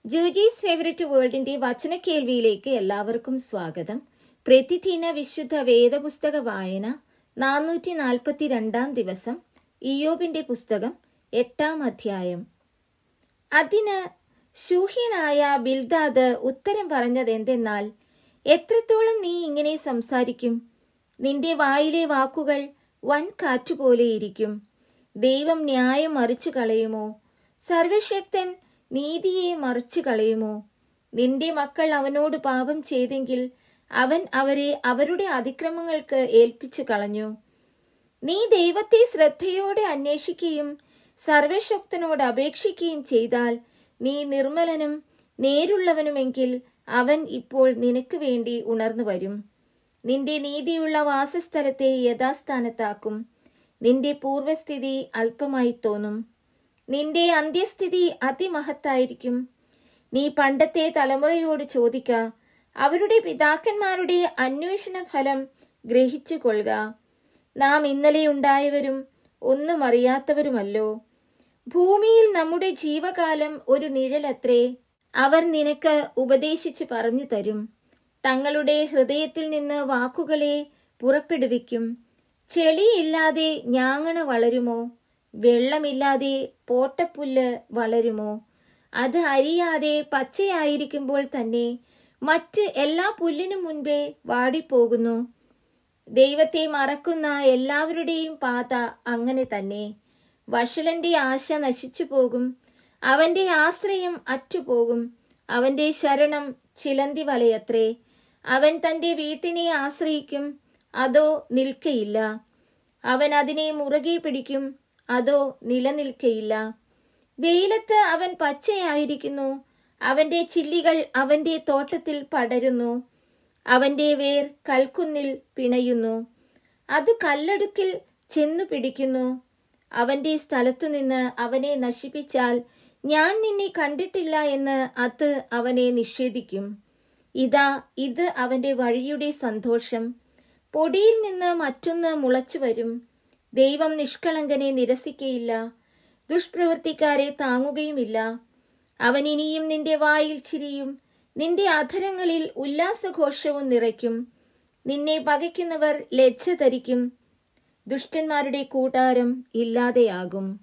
ജൂജീസ് favourite വേൾഡിന്റെ വചനക്കേൾവിയിലേക്ക് എല്ലാവർക്കും സ്വാഗതം പ്രതിദിന വിശുദ്ധ വേദപുസ്തക വായന നാനൂറ്റി നാൽപ്പത്തി രണ്ടാം ദിവസം ഇയോബിന്റെ പുസ്തകം എട്ടാം അധ്യായം അതിന് ശൂഹ്യനായ ബിൽദാദ് ഉത്തരം പറഞ്ഞതെന്തെന്നാൽ എത്രത്തോളം നീ ഇങ്ങനെ സംസാരിക്കും നിന്റെ വായിലെ വാക്കുകൾ വൻ കാറ്റുപോലെയിരിക്കും ദൈവം ന്യായം മറിച്ചു കളയുമോ സർവശക്തൻ നീതിയെ മറിച്ചു കളയുമോ നിന്റെ മക്കൾ അവനോട് പാപം ചെയ്തെങ്കിൽ അവൻ അവരെ അവരുടെ അതിക്രമങ്ങൾക്ക് ഏൽപ്പിച്ചു കളഞ്ഞു നീ ദൈവത്തെ ശ്രദ്ധയോടെ അന്വേഷിക്കുകയും സർവശക്തനോട് അപേക്ഷിക്കുകയും ചെയ്താൽ നീ നിർമ്മലനും നേരുള്ളവനുമെങ്കിൽ അവൻ ഇപ്പോൾ നിനക്ക് വേണ്ടി ഉണർന്നു വരും നിന്റെ നീതിയുള്ള വാസസ്ഥലത്തെ യഥാസ്ഥാനത്താക്കും നിന്റെ പൂർവസ്ഥിതി അല്പമായി തോന്നും നിന്റെ അന്ത്യസ്ഥിതി അതിമഹത്തായിരിക്കും നീ പണ്ടത്തെ തലമുറയോട് ചോദിക്ക അവരുടെ പിതാക്കന്മാരുടെ അന്വേഷണ ഫലം ഗ്രഹിച്ചു കൊള്ളുക നാം ഇന്നലെ ഉണ്ടായവരും ഒന്നും അറിയാത്തവരുമല്ലോ ഭൂമിയിൽ നമ്മുടെ ജീവകാലം ഒരു നിഴലത്രേ അവർ നിനക്ക് ഉപദേശിച്ചു പറഞ്ഞു തരും തങ്ങളുടെ ഹൃദയത്തിൽ നിന്ന് വാക്കുകളെ പുറപ്പെടുവിക്കും ചെളിയില്ലാതെ ഞാങ്ങണ വളരുമോ വെള്ളമില്ലാതെ പോട്ടപ്പുല്ല് വളരുമോ അത് അരിയാതെ പച്ചയായിരിക്കുമ്പോൾ തന്നെ മറ്റ് എല്ലാ പുല്ലിനും മുൻപേ വാടിപ്പോകുന്നു ദൈവത്തെ മറക്കുന്ന എല്ലാവരുടെയും പാത അങ്ങനെ തന്നെ വഷളന്റെ ആശ നശിച്ചു പോകും അവന്റെ ആശ്രയം അറ്റുപോകും അവന്റെ ശരണം ചിലന്തി വലയത്രേ അവൻ തന്റെ വീട്ടിനെ ആശ്രയിക്കും അതോ നിൽക്കയില്ല അവൻ അതിനെ മുറുകെ പിടിക്കും അതോ നിലനിൽക്കയില്ല വെയിലത്ത് അവൻ പച്ചയായിരിക്കുന്നു അവന്റെ ചില്ലികൾ അവന്റെ തോട്ടത്തിൽ പടരുന്നു അവന്റെ വേർ കൽക്കുന്നിൽ പിണയുന്നു അത് കല്ലടുക്കിൽ ചെന്നു പിടിക്കുന്നു അവന്റെ സ്ഥലത്തുനിന്ന് അവനെ നശിപ്പിച്ചാൽ ഞാൻ നിന്നെ കണ്ടിട്ടില്ല എന്ന് അത് അവനെ നിഷേധിക്കും ഇതാ ഇത് അവന്റെ വഴിയുടെ സന്തോഷം പൊടിയിൽ നിന്ന് മറ്റൊന്ന് മുളച്ചു വരും ദൈവം നിഷ്കളങ്കനെ നിരസിക്കയില്ല ദുഷ്പ്രവൃത്തിക്കാരെ താങ്ങുകയുമില്ല അവൻ ഇനിയും നിന്റെ വായിൽ ചിരിയും നിന്റെ അധരങ്ങളിൽ ഉല്ലാസഘോഷവും നിറയ്ക്കും നിന്നെ പകയ്ക്കുന്നവർ ലജ്ജ ധരിക്കും ദുഷ്ടന്മാരുടെ കൂടാരം ഇല്ലാതെയാകും